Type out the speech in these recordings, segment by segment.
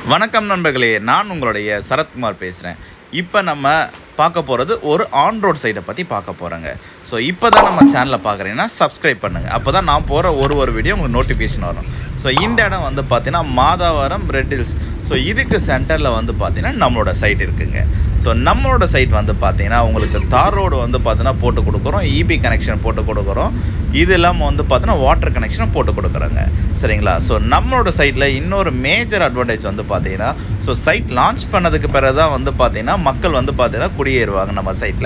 வணக்கம் நண்பர்களே நான் உங்களுடைய சரத்குமார் பேசுகிறேன் இப்போ நம்ம பார்க்க போகிறது ஒரு ஆன் ரோட் சைடை பற்றி பார்க்க போகிறோங்க ஸோ இப்போ தான் நம்ம சேனலில் பார்க்குறீங்கன்னா சப்ஸ்கிரைப் பண்ணுங்கள் அப்போ தான் நான் போகிற ஒரு ஒரு வீடியோ உங்களுக்கு நோட்டிஃபிகேஷன் வரும் ஸோ இந்த இடம் வந்து பார்த்தீங்கன்னா மாதாவரம் ரெட் ஹில்ஸ் ஸோ இதுக்கு சென்டரில் வந்து பார்த்தீங்கன்னா நம்மளோட சைட் இருக்குங்க ஸோ நம்மளோட சைட் வந்து பார்த்தீங்கன்னா உங்களுக்கு தார் ரோடு வந்து பார்த்தீங்கன்னா போட்டு கொடுக்குறோம் இபி கனெக்ஷன் போட்டு கொடுக்குறோம் இது இல்லாமல் வந்து பார்த்தீங்கன்னா வாட்டர் கனெக்ஷனும் போட்டு கொடுக்குறோங்க சரிங்களா ஸோ நம்மளோட சைட்டில் இன்னொரு மேஜர் அட்வான்டேஜ் வந்து பார்த்தீங்கன்னா ஸோ சைட் லான்ச் பண்ணதுக்கு பிறகு தான் வந்து பார்த்தீங்கன்னா மக்கள் வந்து பார்த்தீங்கன்னா குடியேறுவாங்க நம்ம சைட்டில்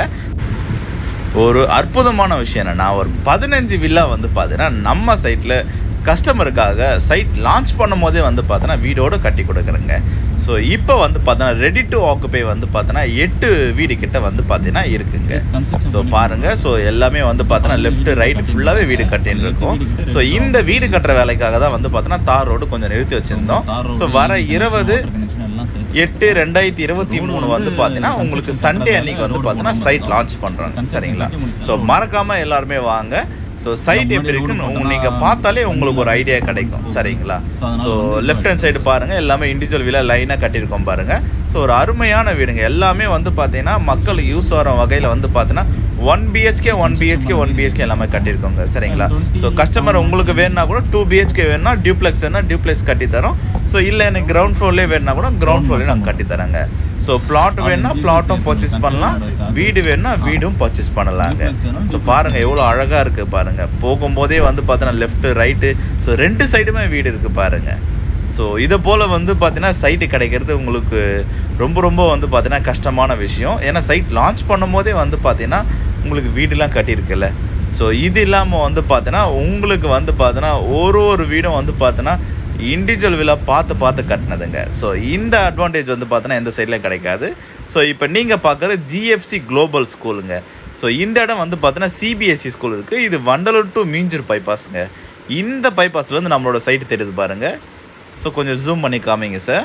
ஒரு அற்புதமான விஷயம் என்னென்னா ஒரு பதினஞ்சு வில்லா வந்து பார்த்தீங்கன்னா நம்ம சைட்டில் கஸ்டமருக்காக சைட் லான்ச் பண்ணும் போதே வந்து பார்த்தோன்னா வீடோடு கட்டி கொடுக்குறேங்க ஸோ இப்போ வந்து பார்த்தோன்னா ரெடி டு ஆக்குபை வந்து பார்த்தோன்னா எட்டு வீடு கிட்ட வந்து பார்த்தீங்கன்னா இருக்குங்க ஸோ பாருங்க ஸோ எல்லாமே வந்து பார்த்தோன்னா லெஃப்ட் ரைட் ஃபுல்லாகவே வீடு கட்டின்னு இருக்கும் ஸோ இந்த வீடு கட்டுற வேலைக்காக தான் வந்து பார்த்தோன்னா தார் ரோடு கொஞ்சம் நிறுத்தி வச்சுருந்தோம் ஸோ வர இருபது எட்டு ரெண்டாயிரத்தி இருபத்தி மூணு வந்து பார்த்தீங்கன்னா உங்களுக்கு சண்டே அன்னைக்கு வந்து பார்த்தீங்கன்னா சைட் லான்ச் பண்ணுறாங்க சரிங்களா ஸோ மறக்காமல் எல்லாருமே வாங்க ஸோ சைட் எப்படி இருக்குன்னு நீங்கள் பார்த்தாலே உங்களுக்கு ஒரு ஐடியா கிடைக்கும் சரிங்களா ஸோ லெஃப்ட் ஹேண்ட் சைடு பாருங்கள் எல்லாமே இண்டிவிஜுவல் வீலாக லைனாக கட்டியிருக்கோம் பாருங்கள் ஸோ ஒரு அருமையான வீடுங்க எல்லாமே வந்து பார்த்தீங்கன்னா மக்கள் யூஸ் ஆகிற வகையில் வந்து பார்த்தீங்கன்னா one BHK one BHK one BHK எல்லாமே கட்டியிருக்கோங்க சரிங்களா ஸோ கஸ்டமர் உங்களுக்கு வேணும்னா கூட டூ பிஹெச்கே வேணும்னா டியூப்ளெக்ஸ் வேணா டியூப்ளெக்ஸ் கட்டி தரோம் ஸோ இல்லை எனக்கு கிரவுண்ட் ஃப்ளோர்லேயே வேணும்னா கூட கிரவுண்ட் ஃப்ளோர்லேயே நாங்கள் கட்டி தரோங்க ஸோ பிளாட் வேணும்னா பிளாட்டும் பர்ச்சேஸ் பண்ணலாம் வீடு வேணும்னா வீடும் பர்ச்சேஸ் பண்ணலாங்க ஸோ பாருங்கள் எவ்வளோ அழகாக இருக்குது பாருங்கள் போகும்போதே வந்து பார்த்தீங்கன்னா லெஃப்ட்டு ரைட்டு ஸோ ரெண்டு சைடுமே வீடு இருக்குது பாருங்கள் ஸோ இதை போல் வந்து பார்த்தீங்கன்னா சைட்டு கிடைக்கிறது உங்களுக்கு ரொம்ப ரொம்ப வந்து பார்த்தீங்கன்னா கஷ்டமான விஷயம் ஏன்னா சைட் லான்ச் பண்ணும்போதே வந்து பார்த்தீங்கன்னா உங்களுக்கு வீடுலாம் கட்டியிருக்குல்ல ஸோ இது இல்லாமல் வந்து பார்த்தீங்கன்னா உங்களுக்கு வந்து பார்த்தீங்கன்னா ஒரு ஒரு வீடும் வந்து பார்த்தீங்கன்னா இண்டிவிஜுவல் வில்லா பார்த்து பார்த்து கட்டினதுங்க ஸோ இந்த அட்வான்டேஜ் வந்து பார்த்தீங்கன்னா எந்த சைட்லையும் கிடைக்காது ஸோ இப்போ நீங்கள் பார்க்குறது ஜிஎஃப்சி குளோபல் ஸ்கூலுங்க ஸோ இந்த இடம் வந்து பார்த்தீங்கன்னா சிபிஎஸ்சி ஸ்கூல் இருக்குது இது வண்டலூர் டு மீஞ்சூர் பைபாஸுங்க இந்த பைபாஸ்லேருந்து நம்மளோட சைட்டு தெரியுது பாருங்கள் ஸோ கொஞ்சம் ஜூம் பண்ணி காமிங்க சார்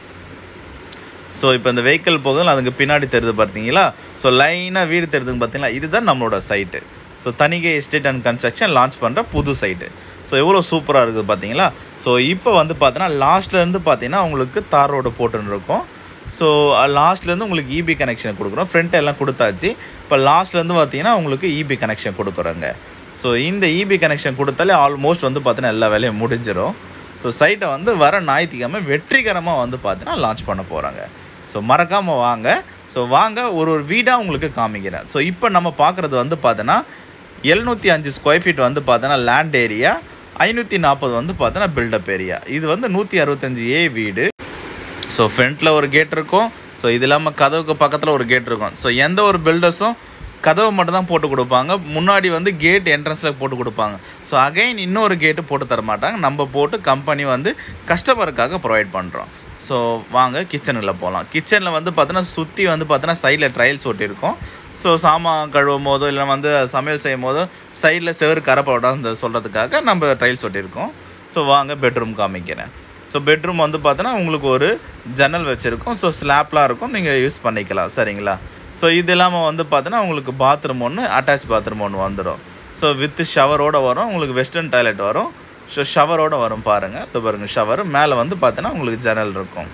ஸோ இப்போ இந்த வெஹிக்கிள் போகுதுல அதுக்கு பின்னாடி தெரியுது பார்த்தீங்களா ஸோ லைனாக வீடு தெரியுதுன்னு பார்த்தீங்களா இதுதான் நம்மளோட site so Thanigai estate and construction launch பண்ணுற புது சைட்டு ஸோ எவ்வளோ சூப்பராக இருக்குது பார்த்தீங்களா ஸோ இப்போ வந்து பார்த்தீங்கன்னா லாஸ்ட்லேருந்து பார்த்தீங்கன்னா உங்களுக்கு தார் ரோடு போட்டுன்னு இருக்கும் ஸோ லாஸ்ட்லேருந்து உங்களுக்கு இபி கனெக்ஷன் கொடுக்குறோம் ஃப்ரண்ட் எல்லாம் கொடுத்தாச்சு இப்போ லாஸ்ட்லேருந்து பார்த்தீங்கன்னா உங்களுக்கு இபி கனெக்ஷன் கொடுக்குறோங்க ஸோ இந்த இபி கனெக்ஷன் கொடுத்தாலே ஆல்மோஸ்ட் வந்து பார்த்தீங்கன்னா எல்லா வேலையும் முடிஞ்சிடும் ஸோ சைட்டை வந்து வர ஞாயிற்றுக்கிழமை வெற்றிகரமாக வந்து பார்த்தீங்கன்னா லான்ச் பண்ண போகிறாங்க ஸோ மறக்காமல் வாங்க ஸோ வாங்க ஒரு ஒரு வீடாக உங்களுக்கு காமிக்கிறேன் ஸோ இப்போ நம்ம பார்க்குறது வந்து பார்த்தோன்னா எழுநூற்றி அஞ்சு ஸ்கொயர் ஃபீட் வந்து பார்த்தோன்னா லேண்ட் ஏரியா ஐநூற்றி நாற்பது வந்து பார்த்தோன்னா பில்டப் ஏரியா இது வந்து நூற்றி அறுபத்தஞ்சு ஏ வீடு ஸோ ஃப்ரண்ட்டில் ஒரு கேட் இருக்கும் ஸோ இது இல்லாமல் கதவுக்கு பக்கத்தில் ஒரு கேட் இருக்கும் ஸோ எந்த ஒரு பில்டர்ஸும் கதவை மட்டும் தான் போட்டு கொடுப்பாங்க முன்னாடி வந்து கேட் என்ட்ரன்ஸில் போட்டு கொடுப்பாங்க ஸோ அகைன் இன்னொரு கேட்டு போட்டு தர மாட்டாங்க நம்ம போட்டு கம்பெனி வந்து கஸ்டமருக்காக ப்ரொவைட் பண்ணுறோம் ஸோ வாங்க கிச்சனில் போகலாம் கிச்சனில் வந்து பார்த்தோன்னா சுற்றி வந்து பார்த்தோன்னா சைடில் ட்ரையல்ஸ் ஒட்டியிருக்கோம் ஸோ சாமான் கழுவும் போதோ இல்லை வந்து சமையல் செய்யும் போதோ சைடில் செவரு கரப்படாத சொல்கிறதுக்காக நம்ம ட்ரையல்ஸ் ஒட்டியிருக்கோம் ஸோ வாங்க பெட்ரூம் காமிக்கிறேன் ஸோ பெட்ரூம் வந்து பார்த்தோன்னா உங்களுக்கு ஒரு ஜன்னல் வச்சுருக்கோம் ஸோ ஸ்லாப்லாம் இருக்கும் நீங்கள் யூஸ் பண்ணிக்கலாம் சரிங்களா ஸோ இது இல்லாமல் வந்து பார்த்தோன்னா உங்களுக்கு பாத்ரூம் ஒன்று அட்டாச் பாத்ரூம் ஒன்று வந்துடும் ஸோ வித் ஷவரோடு வரும் உங்களுக்கு வெஸ்டர்ன் டாய்லெட் வரும் ஸோ ஷவரோடு வரும் பாருங்கள் இது பாருங்கள் ஷவர் மேலே வந்து பார்த்தோன்னா உங்களுக்கு ஜன்னல் இருக்கும்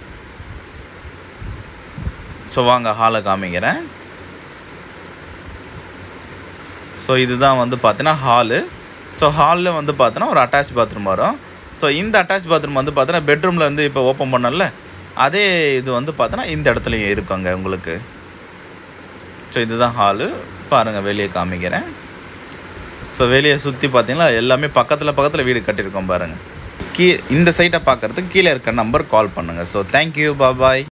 ஸோ வாங்க ஹாலை காமிக்கிறேன் ஸோ இதுதான் வந்து பார்த்தீங்கன்னா ஹாலு ஸோ ஹாலில் வந்து பார்த்தோன்னா ஒரு அட்டாச் பாத்ரூம் வரும் ஸோ இந்த அட்டாச் பாத்ரூம் வந்து பார்த்தோன்னா பெட்ரூமில் வந்து இப்போ ஓப்பன் பண்ணல அதே இது வந்து பார்த்தோன்னா இந்த இடத்துலையும் இருக்குங்க உங்களுக்கு ஸோ இதுதான் ஹாலு பாருங்கள் வெளியே காமிக்கிறேன் ஸோ வெளியே சுற்றி பார்த்தீங்கன்னா எல்லாமே பக்கத்தில் பக்கத்தில் வீடு கட்டியிருக்கோம் பாருங்கள் கீ இந்த சைட்டை பார்க்குறதுக்கு கீழே இருக்க நம்பர் கால் பண்ணுங்கள் ஸோ தேங்க்யூ பாபாய்